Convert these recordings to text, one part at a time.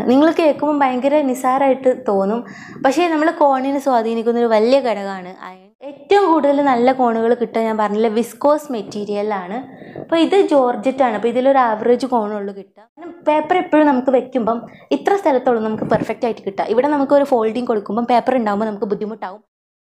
നിങ്ങൾ കേൾക്കുമ്പോൾ ഭയങ്കര നിസാരമായിട്ട് തോന്നും പക്ഷേ നമ്മൾ കോണിനെ സ്വാധീനിക്കുന്ന ഒരു വലിയ ഘടകമാണ് അയൺ ഏറ്റവും കൂടുതൽ നല്ല കോണുകൾ കിട്ടാൻ ഞാൻ പറഞ്ഞില്ല വിസ്കോസ് മെറ്റീരിയലാണ് അപ്പോൾ ഇത് ജോർജറ്റാണ് അപ്പോൾ ഇതിലൊരു ആവറേജ് കോണുള്ളൂ കിട്ടുക പേപ്പർ എപ്പോഴും നമുക്ക് വെക്കുമ്പം ഇത്ര സ്ഥലത്തോളം നമുക്ക് പെർഫെക്റ്റ് ആയിട്ട് കിട്ടുക ഇവിടെ നമുക്ക് ഒരു ഫോൾഡിങ് കൊടുക്കുമ്പം പേപ്പർ ഉണ്ടാകുമ്പോൾ നമുക്ക് ബുദ്ധിമുട്ടാവും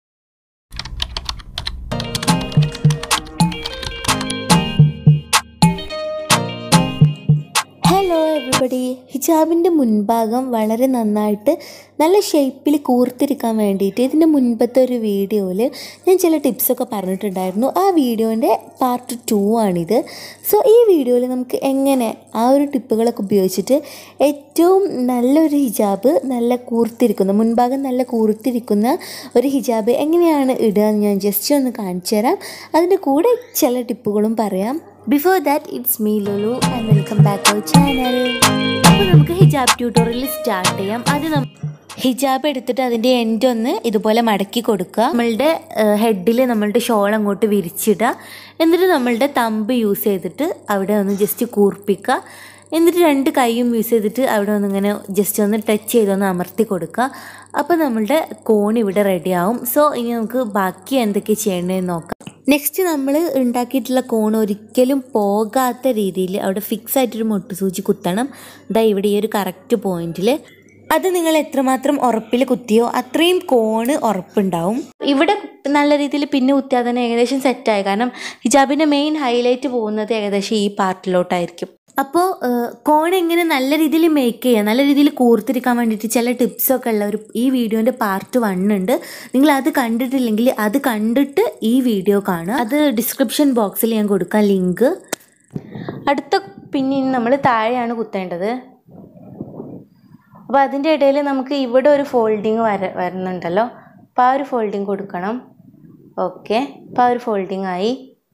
ഹലോ എവറിബഡി ഹിജാബിൻ്റെ മുൻഭാഗം വളരെ നന്നായിട്ട് നല്ല ഷേപ്പിൽ കൂർത്തിരിക്കാൻ വേണ്ടിയിട്ട് ഇതിൻ്റെ മുൻപത്തെ ഒരു വീഡിയോയിൽ ഞാൻ ചില ടിപ്സൊക്കെ പറഞ്ഞിട്ടുണ്ടായിരുന്നു ആ വീഡിയോൻ്റെ പാർട്ട് ടു ആണിത് സോ ഈ വീഡിയോയിൽ നമുക്ക് എങ്ങനെ ആ ഒരു ടിപ്പുകളൊക്കെ ഉപയോഗിച്ചിട്ട് ഏറ്റവും നല്ലൊരു ഹിജാബ് നല്ല കൂർത്തിരിക്കുന്ന മുൻഭാഗം നല്ല കൂർത്തിരിക്കുന്ന ഒരു ഹിജാബ് എങ്ങനെയാണ് ഇടുക എന്ന് ഞാൻ ജസ്റ്റ് ഒന്ന് കാണിച്ചു തരാം അതിൻ്റെ കൂടെ ചില ടിപ്പുകളും പറയാം before that it's me Lulu and welcome back our channel അപ്പോൾ നമുക്ക് ഹിജാബ് ട്യൂട്ടോറിയൽ സ്റ്റാർട്ട് ചെയ്യാം ആദ്യം നമ്മൾ ഹിജാബ് എടുത്തിട്ട് അതിൻ്റെ എൻഡ് ഒന്ന് ഇതുപോലെ മടക്കി കൊടുക്കുക നമ്മളുടെ ഹെഡിൽ നമ്മളുടെ ഷോൾ അങ്ങോട്ട് വിരിച്ചിടുക എന്നിട്ട് നമ്മളുടെ തമ്പ് യൂസ് ചെയ്തിട്ട് അവിടെ ഒന്ന് ജസ്റ്റ് കൂർപ്പിക്കുക എന്നിട്ട് രണ്ട് കൈയും യൂസ് ചെയ്തിട്ട് അവിടെ ഒന്ന് ഇങ്ങനെ ജസ്റ്റ് ഒന്ന് ടച്ച് ചെയ്തൊന്ന് അമർത്തി കൊടുക്കുക അപ്പോൾ നമ്മളുടെ കോൺ ഇവിടെ റെഡിയാവും സോ ഇനി നമുക്ക് ബാക്കി എന്തൊക്കെ ചെയ്യേണ്ടതെന്ന് നോക്കാം നെക്സ്റ്റ് നമ്മൾ ഉണ്ടാക്കിയിട്ടുള്ള കോൺ ഒരിക്കലും പോകാത്ത രീതിയിൽ അവിടെ ഫിക്സ് ആയിട്ടൊരു മുട്ടുസൂചി കുത്തണം ഇതാ ഇവിടെ ഈ ഒരു കറക്റ്റ് പോയിന്റിൽ അത് നിങ്ങൾ എത്രമാത്രം ഉറപ്പിൽ കുത്തിയോ അത്രയും കോണ് ഉറപ്പുണ്ടാവും ഇവിടെ നല്ല രീതിയിൽ പിന്നെ കുത്തിയാൽ തന്നെ ഏകദേശം സെറ്റായി കാരണം ഹിജാബിൻ്റെ മെയിൻ ഹൈലൈറ്റ് പോകുന്നത് ഏകദേശം ഈ പാർട്ടിലോട്ടായിരിക്കും അപ്പോൾ കോൺ എങ്ങനെ നല്ല രീതിയിൽ മേക്ക് ചെയ്യുക നല്ല രീതിയിൽ കൂർത്തിരിക്കാൻ വേണ്ടിയിട്ട് ചില ടിപ്സൊക്കെ ഉള്ള ഒരു ഈ വീഡിയോൻ്റെ പാർട്ട് വൺ ഉണ്ട് നിങ്ങൾ അത് കണ്ടിട്ടില്ലെങ്കിൽ അത് കണ്ടിട്ട് ഈ വീഡിയോ കാണുക അത് ഡിസ്ക്രിപ്ഷൻ ബോക്സിൽ ഞാൻ കൊടുക്കാം ലിങ്ക് അടുത്ത പിന്നെ നമ്മൾ താഴെയാണ് കുത്തേണ്ടത് അപ്പോൾ അതിൻ്റെ ഇടയിൽ നമുക്ക് ഇവിടെ ഒരു ഫോൾഡിങ് വര വരുന്നുണ്ടല്ലോ അപ്പോൾ ആ ഒരു ഫോൾഡിങ് കൊടുക്കണം ഓക്കെ അപ്പോൾ ആ ഒരു ഫോൾഡിങ് ആയി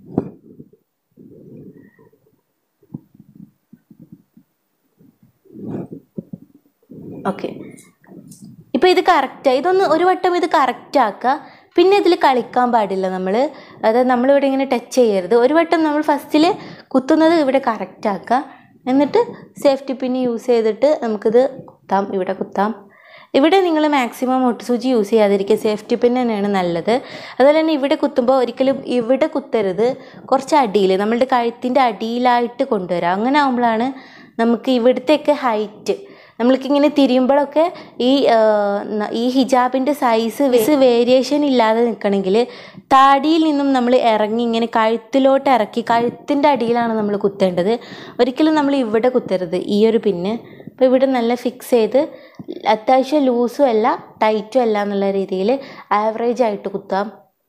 ഓക്കെ ഇപ്പോൾ ഇത് കറക്റ്റായി ഇതൊന്ന് ഒരു വട്ടം ഇത് കറക്റ്റ് ആക്കുക പിന്നെ ഇതിൽ കളിക്കാൻ പാടില്ല നമ്മൾ അതായത് നമ്മളിവിടെ ഇങ്ങനെ ടച്ച് ചെയ്യരുത് ഒരു വട്ടം നമ്മൾ ഫസ്റ്റിൽ കുത്തുന്നത് ഇവിടെ കറക്റ്റ് ആക്കുക എന്നിട്ട് സേഫ്റ്റി പിൻ യൂസ് ചെയ്തിട്ട് നമുക്കിത് കുത്താം ഇവിടെ കുത്താം ഇവിടെ നിങ്ങൾ മാക്സിമം ഒട്ടുസൂചി യൂസ് ചെയ്യാതിരിക്കുക സേഫ്റ്റി പിൻ തന്നെയാണ് നല്ലത് അതുപോലെ തന്നെ ഇവിടെ കുത്തുമ്പോൾ ഒരിക്കലും ഇവിടെ കുത്തരുത് കുറച്ച് അടിയിൽ നമ്മളുടെ കഴുത്തിൻ്റെ അടിയിലായിട്ട് കൊണ്ടുവരാം അങ്ങനെ ആകുമ്പോഴാണ് നമുക്ക് ഇവിടുത്തെയൊക്കെ ഹൈറ്റ് നമ്മൾക്കിങ്ങനെ തിരിയുമ്പോഴൊക്കെ ഈ ആ, ന- ഈ ഹിജാബിൻ്റെ സൈസ് വെസ് വേരിയേഷൻ ഇല്ലാതെ നിൽക്കണമെങ്കിൽ താടിയിൽ നിന്നും നമ്മൾ ഇറങ്ങി ഇങ്ങനെ കഴുത്തിലോട്ട് ഇറക്കി കഴുത്തിൻ്റെ അടിയിലാണ് നമ്മൾ കുത്തേണ്ടത് ഒരിക്കലും നമ്മൾ ഇവിടെ കുത്തരുത് ഈ ഒരു പിന്ന് അപ്പോൾ ഇവിടെ നല്ല ഫിക്സ് ചെയ്ത് അത്യാവശ്യം ലൂസും അല്ല ടൈറ്റും അല്ല എന്നുള്ള രീതിയിൽ ആവറേജ് ആയിട്ട് കുത്താം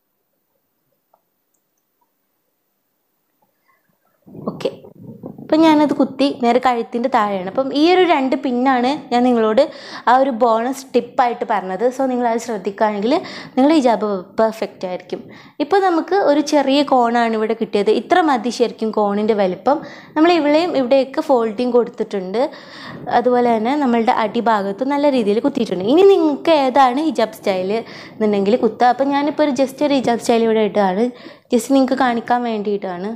ഓക്കെ അപ്പം ഞാനത് കുത്തി നേരെ കഴുത്തിൻ്റെ താഴെയാണ് അപ്പം ഈ ഒരു രണ്ട് പിന്നാണ് ഞാൻ നിങ്ങളോട് ആ ഒരു ബോണസ് ടിപ്പായിട്ട് പറഞ്ഞത് സോ നിങ്ങൾ അത് ശ്രദ്ധിക്കുകയാണെങ്കിൽ നിങ്ങളുടെ ഹിജാബ് പെർഫെക്റ്റ് ആയിരിക്കും ഇപ്പോൾ നമുക്ക് ഒരു ചെറിയ കോണാണ് ഇവിടെ കിട്ടിയത് ഇത്ര മതി ശരിക്കും കോണിൻ്റെ വലിപ്പം നമ്മൾ ഇവിടെയും ഇവിടെയൊക്കെ ഫോൾഡിങ് കൊടുത്തിട്ടുണ്ട് അതുപോലെ തന്നെ നമ്മളുടെ അടിഭാഗത്ത് നല്ല രീതിയിൽ കുത്തിയിട്ടുണ്ട് ഇനി നിങ്ങൾക്ക് ഏതാണ് ഹിജാബ് സ്റ്റൈൽ എന്നുണ്ടെങ്കിൽ കുത്തുക അപ്പം ഞാനിപ്പോൾ ഒരു ജസ്റ്റ് ഒരു ഹിജാബ് സ്റ്റൈൽ ഇവിടെ ഇടുകയാണ് ജസ്റ്റ് നിങ്ങൾക്ക് കാണിക്കാൻ വേണ്ടിയിട്ടാണ്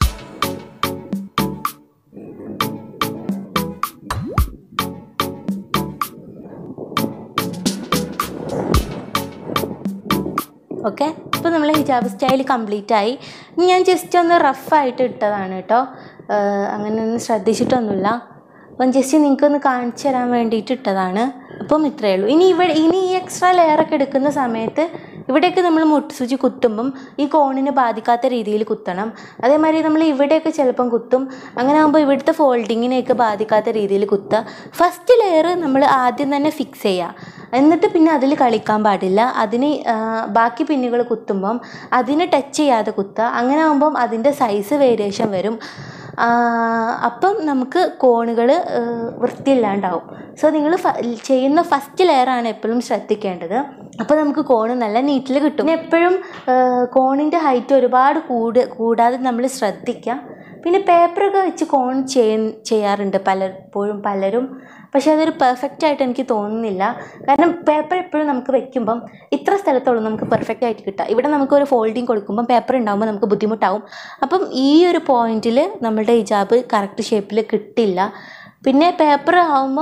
ഓക്കെ ഇപ്പോൾ നമ്മൾ ഹിജാബ് സ്റ്റൈൽ കംപ്ലീറ്റ് ആയി ഇനി ഞാൻ ജസ്റ്റ് ഒന്ന് റഫായിട്ട് ഇട്ടതാണ് കേട്ടോ ആഹ് അങ്ങനെ ഒന്നും ശ്രദ്ധിച്ചിട്ടൊന്നുമില്ല അപ്പം ജസ്റ്റ് നിങ്ങൾക്കൊന്ന് കാണിച്ചു തരാൻ വേണ്ടിയിട്ട് ഇട്ടതാണ് അപ്പം ഇത്രയേ ഉള്ളൂ ഇനി ഇവിടെ ഇനി ഈ എക്സ്ട്രാ ലെയറൊക്കെ എടുക്കുന്ന സമയത്ത് ഇവിടെയൊക്കെ നമ്മൾ മുട്ടുസൂചി കുത്തുമ്പം ഈ കോണിനെ ബാധിക്കാത്ത രീതിയിൽ കുത്തണം അതേമാതിരി നമ്മൾ ഇവിടെയൊക്കെ ചിലപ്പം കുത്തും അങ്ങനെ ആകുമ്പോൾ ഇവിടുത്തെ ഫോൾഡിങ്ങിനെയൊക്കെ ബാധിക്കാത്ത രീതിയിൽ കുത്തുക ഫസ്റ്റ് ലെയർ നമ്മൾ ആദ്യം തന്നെ ഫിക്സ് ചെയ്യുക എന്നിട്ട് പിന്നെ അതിൽ കളിക്കാൻ പാടില്ല അതിന് ആ, ബാക്കി പിന്നുകൾ കുത്തുമ്പം അതിനെ ടച്ച് ചെയ്യാതെ കുത്തുക അങ്ങനെ ആകുമ്പം അതിൻ്റെ സൈസ് വേരിയേഷൻ വരും ആ, അപ്പം നമുക്ക് കോണുകൾ വൃത്തിയില്ലാണ്ടാവും സോ നിങ്ങൾ ചെയ്യുന്ന ഫസ്റ്റ് ലെയറാണ് എപ്പോഴും ശ്രദ്ധിക്കേണ്ടത് അപ്പോൾ നമുക്ക് കോണ് നല്ല നീറ്റിൽ കിട്ടും പിന്നെ എപ്പോഴും കോണിൻ്റെ ഹൈറ്റ് ഒരുപാട് കൂട് കൂടാതെ നമ്മൾ ശ്രദ്ധിക്കുക പിന്നെ പേപ്പറൊക്കെ വെച്ച് കോൺ ചെയ്യ ചെയ്യാറുണ്ട് പലപ്പോഴും പലരും പക്ഷേ അതൊരു പെർഫെക്റ്റ് ആയിട്ട് എനിക്ക് തോന്നുന്നില്ല കാരണം പേപ്പർ എപ്പോഴും നമുക്ക് വെക്കുമ്പം ഇത്ര സ്ഥലത്തോളം നമുക്ക് പെർഫെക്റ്റ് ആയിട്ട് കിട്ടുക ഇവിടെ നമുക്ക് ഒരു ഫോൾഡിങ് കൊടുക്കുമ്പം പേപ്പർ ഉണ്ടാകുമ്പോൾ നമുക്ക് ബുദ്ധിമുട്ടാവും അപ്പം ഈ ഒരു പോയിന്റിൽ നമ്മളുടെ ഹിജാബ് കറക്റ്റ് ഷേപ്പിൽ കിട്ടില്ല പിന്നെ പേപ്പർ ആകുമ്പം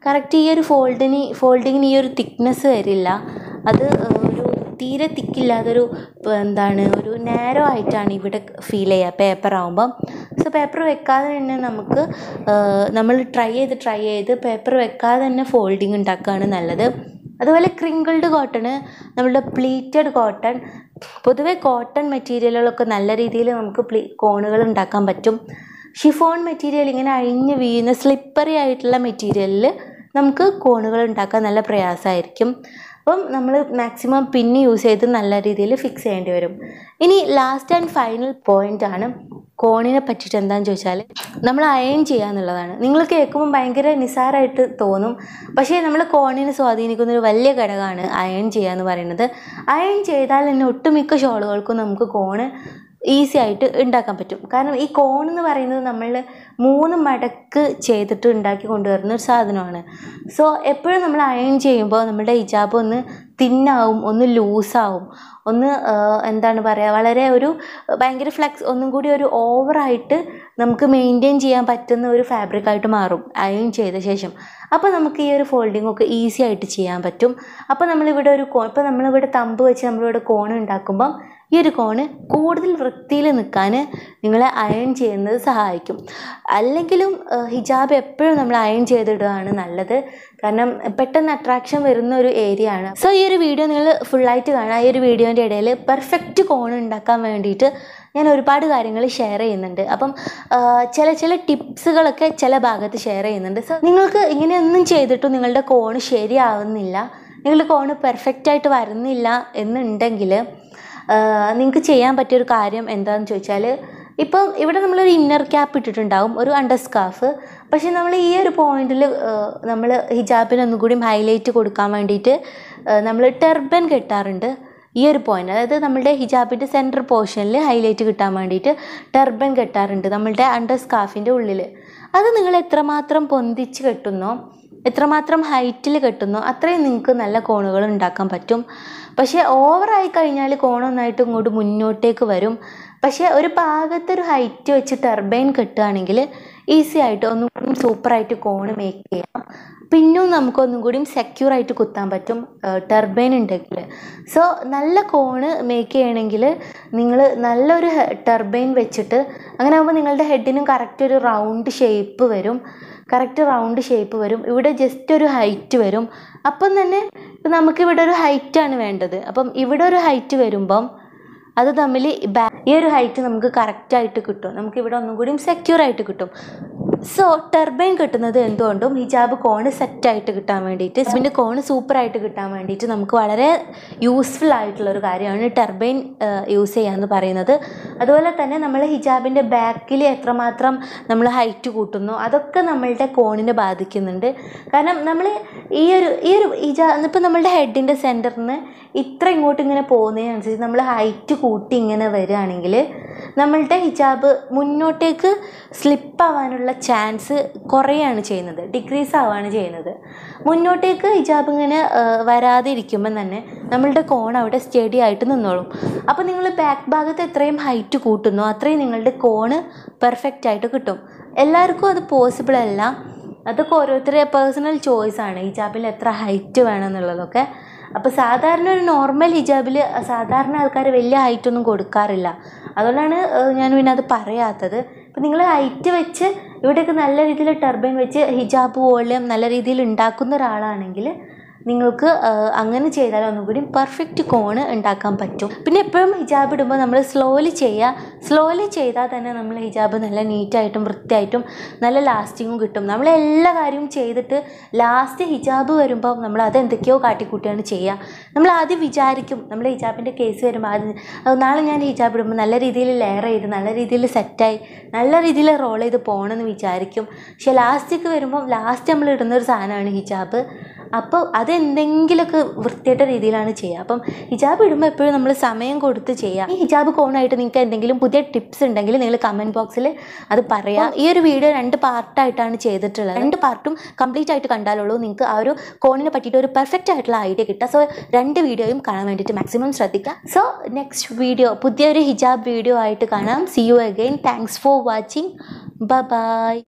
കറക്റ്റ് ഈ ഒരു ഫോൾഡിന് ഫോൾഡിങ്ങിന് ഈ ഒരു തിക്നെസ് വരില്ല അത് ഒരു തീരെ തിക്കില്ലാതൊരു എന്താണ് ഒരു നാരോ ആയിട്ടാണ് ഇവിടെ ഫീൽ ചെയ്യുക പേപ്പർ ആകുമ്പം സോ പേപ്പർ വെക്കാതെ തന്നെ നമുക്ക് നമ്മൾ ട്രൈ ചെയ്ത് ട്രൈ ചെയ്ത് പേപ്പർ വെക്കാതെ തന്നെ ഫോൾഡിങ് ഉണ്ടാക്കുകയാണ് നല്ലത് അതുപോലെ ക്രിങ്കിൾഡ് കോട്ടൺ നമ്മളുടെ പ്ലീറ്റഡ് കോട്ടൺ പൊതുവെ കോട്ടൺ മെറ്റീരിയലുകളൊക്കെ നല്ല രീതിയിൽ നമുക്ക് പ്ലീ കോണുകൾ ഉണ്ടാക്കാൻ പറ്റും ഷിഫോൺ മെറ്റീരിയൽ ഇങ്ങനെ അഴിഞ്ഞ് വീഴുന്ന സ്ലിപ്പറി ആയിട്ടുള്ള മെറ്റീരിയലിൽ നമുക്ക് കോണുകൾ ഉണ്ടാക്കാൻ നല്ല പ്രയാസമായിരിക്കും അപ്പം നമ്മൾ മാക്സിമം പിന്നെ യൂസ് ചെയ്ത് നല്ല രീതിയിൽ ഫിക്സ് ചെയ്യേണ്ടി വരും ഇനി ലാസ്റ്റ് ആൻഡ് ഫൈനൽ പോയിന്റ് ആണ് കോണിനെ പറ്റിയിട്ട് എന്താണെന്ന് ചോദിച്ചാൽ നമ്മൾ അയൺ ചെയ്യുക എന്നുള്ളതാണ് നിങ്ങൾ കേൾക്കുമ്പോൾ ഭയങ്കര നിസ്സാരമായിട്ട് തോന്നും പക്ഷേ നമ്മൾ കോണിനെ സ്വാധീനിക്കുന്ന ഒരു വലിയ ഘടകമാണ് അയൺ ചെയ്യുക എന്ന് പറയുന്നത് അയൺ ചെയ്താൽ തന്നെ ഒട്ടുമിക്ക ഷോളുകൾക്കും നമുക്ക് കോണ് ഈസി ആയിട്ട് ഉണ്ടാക്കാൻ പറ്റും കാരണം ഈ കോൺ എന്ന് പറയുന്നത് നമ്മൾ മൂന്ന് മടക്ക് ചെയ്തിട്ട് ഉണ്ടാക്കി കൊണ്ടുവരുന്ന ഒരു സാധനമാണ് സോ എപ്പോഴും നമ്മൾ അയൺ ചെയ്യുമ്പോൾ നമ്മുടെ ഹിജാബ് ഒന്ന് തിന്നാവും ഒന്ന് ലൂസാവും ഒന്ന് എന്താണ് പറയുക വളരെ ഒരു ഭയങ്കര ഫ്ലെക്സ് ഒന്നും കൂടി ഒരു ഓവറായിട്ട് നമുക്ക് മെയിൻറ്റെയിൻ ചെയ്യാൻ പറ്റുന്ന ഒരു ഫാബ്രിക്കായിട്ട് മാറും അയൺ ചെയ്ത ശേഷം അപ്പോൾ നമുക്ക് ഈ ഒരു ഫോൾഡിംഗ് ഒക്കെ ഈസി ആയിട്ട് ചെയ്യാൻ പറ്റും അപ്പോൾ നമ്മളിവിടെ ഒരു കോ ഇപ്പോൾ നമ്മളിവിടെ തമ്പ് വെച്ച് നമ്മളിവിടെ കോൺ ഉണ്ടാക്കുമ്പം ഈ ഒരു കോണ് കൂടുതൽ വൃത്തിയിൽ നിൽക്കാൻ നിങ്ങളെ അയൺ ചെയ്യുന്നത് സഹായിക്കും അല്ലെങ്കിലും ഹിജാബ് എപ്പോഴും നമ്മൾ അയൺ ചെയ്തിടുകയാണ് നല്ലത് കാരണം പെട്ടെന്ന് അട്രാക്ഷൻ വരുന്ന ഒരു ഏരിയ ആണ് സോ ഈ ഒരു വീഡിയോ നിങ്ങൾ ഫുള്ളായിട്ട് കാണാം ഈ ഒരു വീഡിയോൻ്റെ ഇടയിൽ പെർഫെക്റ്റ് കോൺ ഉണ്ടാക്കാൻ വേണ്ടിയിട്ട് ഞാൻ ഒരുപാട് കാര്യങ്ങൾ ഷെയർ ചെയ്യുന്നുണ്ട് അപ്പം ചില ചില ടിപ്സുകളൊക്കെ ചില ഭാഗത്ത് ഷെയർ ചെയ്യുന്നുണ്ട് സോ നിങ്ങൾക്ക് ഇങ്ങനെയൊന്നും ചെയ്തിട്ടും നിങ്ങളുടെ കോണ് ശരിയാവുന്നില്ല നിങ്ങളുടെ കോണ് പെർഫെക്റ്റായിട്ട് വരുന്നില്ല എന്നുണ്ടെങ്കിൽ നിങ്ങൾക്ക് ചെയ്യാൻ പറ്റിയൊരു കാര്യം എന്താണെന്ന് ചോദിച്ചാൽ ഇപ്പം ഇവിടെ നമ്മളൊരു ഇന്നർ ക്യാപ്പ് ഇട്ടിട്ടുണ്ടാവും ഒരു അണ്ടർ സ്കാർഫ് പക്ഷേ നമ്മൾ ഈ ഒരു പോയിന്റിൽ നമ്മൾ ഹിജാബിന് ഒന്നും കൂടി ഹൈലൈറ്റ് കൊടുക്കാൻ വേണ്ടിയിട്ട് നമ്മൾ ടെർബൻ കെട്ടാറുണ്ട് ഈ ഒരു പോയിന്റ് അതായത് നമ്മളുടെ ഹിജാബിൻ്റെ സെൻറ്റർ പോർഷനിൽ ഹൈലൈറ്റ് കിട്ടാൻ വേണ്ടിയിട്ട് ടെർബൻ കെട്ടാറുണ്ട് നമ്മളുടെ അണ്ടർ സ്കാർഫിൻ്റെ ഉള്ളിൽ അത് നിങ്ങൾ എത്രമാത്രം പൊന്തിച്ച് കെട്ടുന്നോ എത്രമാത്രം ഹൈറ്റിൽ കെട്ടുന്നോ അത്രയും നിങ്ങൾക്ക് നല്ല കോണുകൾ ഉണ്ടാക്കാൻ പറ്റും പക്ഷേ ഓവറായി കഴിഞ്ഞാൽ കോണൊന്നായിട്ട് ഇങ്ങോട്ട് മുന്നോട്ടേക്ക് വരും പക്ഷേ ഒരു പാകത്തൊരു ഹൈറ്റ് വെച്ച് ടർബൈൻ കെട്ടുകയാണെങ്കിൽ ഈസി ആയിട്ട് ഒന്നും കൂടി സൂപ്പറായിട്ട് കോണ് മേക്ക് ചെയ്യാം പിന്നും നമുക്കൊന്നും കൂടിയും സെക്യൂർ ആയിട്ട് കുത്താൻ പറ്റും ടർബൈൻ ഉണ്ടെങ്കിൽ സോ നല്ല കോണ് മേക്ക് ചെയ്യണമെങ്കിൽ നിങ്ങൾ നല്ലൊരു ടർബൈൻ വെച്ചിട്ട് അങ്ങനെ ആകുമ്പോൾ നിങ്ങളുടെ ഹെഡിനും കറക്റ്റ് ഒരു റൗണ്ട് ഷേപ്പ് വരും കറക്റ്റ് റൗണ്ട് ഷേപ്പ് വരും ഇവിടെ ജസ്റ്റ് ഒരു ഹൈറ്റ് വരും അപ്പം തന്നെ ഇപ്പം നമുക്കിവിടെ ഒരു ഹൈറ്റാണ് വേണ്ടത് അപ്പം ഇവിടെ ഒരു ഹൈറ്റ് വരുമ്പം അത് തമ്മിൽ ഈ ഒരു ഹൈറ്റ് നമുക്ക് കറക്റ്റായിട്ട് കിട്ടും നമുക്ക് ഇവിടെ ഒന്നും കൂടിയും സെക്യൂർ ആയിട്ട് കിട്ടും സോ ടർബൈൻ കിട്ടുന്നത് എന്തുകൊണ്ടും ഹിജാബ് കോണ് സെറ്റായിട്ട് കിട്ടാൻ വേണ്ടിയിട്ട് ഹിജാബിൻ്റെ കോണ് സൂപ്പറായിട്ട് കിട്ടാൻ വേണ്ടിയിട്ട് നമുക്ക് വളരെ യൂസ്ഫുൾ ആയിട്ടുള്ള ഒരു കാര്യമാണ് ടർബൈൻ യൂസ് ചെയ്യാന്ന് പറയുന്നത് അതുപോലെ തന്നെ നമ്മൾ ഹിജാബിൻ്റെ ബാക്കിൽ എത്രമാത്രം നമ്മൾ ഹൈറ്റ് കൂട്ടുന്നു അതൊക്കെ നമ്മളുടെ കോണിനെ ബാധിക്കുന്നുണ്ട് കാരണം നമ്മൾ ഈ ഒരു ഈ ഒരു ഹിജാ ഇപ്പം നമ്മളുടെ ഹെഡിൻ്റെ സെൻറ്ററിൽ നിന്ന് ഇത്ര ഇങ്ങോട്ട് ഇങ്ങനെ പോകുന്നതിനനുസരിച്ച് നമ്മൾ ഹൈറ്റ് കൂട്ടി ഇങ്ങനെ വരികയാണെങ്കിൽ നമ്മളുടെ ഹിജാബ് മുന്നോട്ടേക്ക് സ്ലിപ്പ് ആവാനുള്ള ചാൻസ് കുറയാണ് ചെയ്യുന്നത് ഡിക്രീസ് ആവുകയാണ് ചെയ്യുന്നത് മുന്നോട്ടേക്ക് ഹിജാബ് ഇങ്ങനെ വരാതെ ഇരിക്കുമ്പം തന്നെ നമ്മളുടെ കോൺ അവിടെ സ്റ്റഡി ആയിട്ട് നിന്നോളും അപ്പോൾ നിങ്ങൾ ബാക്ക് ഭാഗത്ത് എത്രയും ഹൈറ്റ് കൂട്ടുന്നോ അത്രയും നിങ്ങളുടെ കോണ് പെർഫെക്റ്റ് ആയിട്ട് കിട്ടും എല്ലാവർക്കും അത് പോസിബിൾ അല്ല അതൊക്കെ ഓരോരുത്തരുടെ പേഴ്സണൽ ചോയ്സ് ആണ് ഹിജാബിൽ എത്ര ഹൈറ്റ് വേണം എന്നുള്ളതൊക്കെ അപ്പോൾ സാധാരണ ഒരു നോർമൽ ഹിജാബിൽ സാധാരണ ആൾക്കാർ വലിയ ഹൈറ്റ് ഒന്നും കൊടുക്കാറില്ല അതുകൊണ്ടാണ് ഞാൻ പിന്നെ അത് പറയാത്തത് ഇപ്പം നിങ്ങൾ ഹൈറ്റ് വെച്ച് ഇവിടെയൊക്കെ നല്ല രീതിയിൽ ടർബൈൻ വെച്ച് ഹിജാബ് വോളിയം നല്ല രീതിയിൽ ഉണ്ടാക്കുന്ന ഒരാളാണെങ്കിൽ നിങ്ങൾക്ക് അങ്ങനെ ചെയ്താൽ ഒന്നും കൂടി പെർഫെക്റ്റ് കോണ് ഉണ്ടാക്കാൻ പറ്റും പിന്നെ എപ്പോഴും ഹിജാബ് ഇടുമ്പോൾ നമ്മൾ സ്ലോലി ചെയ്യുക സ്ലോലി ചെയ്താൽ തന്നെ നമ്മൾ ഹിജാബ് നല്ല നീറ്റായിട്ടും വൃത്തിയായിട്ടും നല്ല ലാസ്റ്റിങ്ങും കിട്ടും നമ്മൾ എല്ലാ കാര്യവും ചെയ്തിട്ട് ലാസ്റ്റ് ഹിജാബ് വരുമ്പോൾ നമ്മൾ അത് എന്തൊക്കെയോ കാട്ടിക്കൂട്ടിയാണ് ചെയ്യുക നമ്മൾ ആദ്യം വിചാരിക്കും നമ്മൾ ഹിജാബിൻ്റെ കേസ് വരുമ്പോൾ ആദ്യം നാളെ ഞാൻ ഹിജാബ് ഇടുമ്പോൾ നല്ല രീതിയിൽ ലെയർ ചെയ്ത് നല്ല രീതിയിൽ സെറ്റായി നല്ല രീതിയിൽ റോൾ ചെയ്ത് പോകണമെന്ന് വിചാരിക്കും പക്ഷെ ലാസ്റ്റിക്ക് വരുമ്പോൾ ലാസ്റ്റ് നമ്മൾ ഇടുന്ന ഒരു സാധനമാണ് ഹിജാബ് അപ്പോൾ അതെന്തെങ്കിലുമൊക്കെ വൃത്തിയായിട്ട രീതിയിലാണ് ചെയ്യുക അപ്പം ഹിജാബ് ഇടുമ്പോൾ എപ്പോഴും നമ്മൾ സമയം കൊടുത്ത് ചെയ്യുക ഈ ഹിജാബ് കോണായിട്ട് നിങ്ങൾക്ക് എന്തെങ്കിലും പുതിയ ടിപ്സ് ഉണ്ടെങ്കിൽ നിങ്ങൾ കമൻറ്റ് ബോക്സിൽ അത് പറയാം ഈ ഒരു വീഡിയോ രണ്ട് പാർട്ടായിട്ടാണ് ചെയ്തിട്ടുള്ളത് രണ്ട് പാർട്ടും കംപ്ലീറ്റ് ആയിട്ട് കണ്ടാലുള്ളൂ നിങ്ങൾക്ക് ആ ഒരു കോണിനെ പറ്റിയിട്ട് ഒരു പെർഫെക്റ്റ് ആയിട്ടുള്ള ഐഡിയ കിട്ടുക സോ രണ്ട് വീഡിയോയും കാണാൻ വേണ്ടിയിട്ട് മാക്സിമം ശ്രദ്ധിക്കുക സോ നെക്സ്റ്റ് വീഡിയോ പുതിയൊരു ഹിജാബ് വീഡിയോ ആയിട്ട് കാണാം see you again thanks for watching by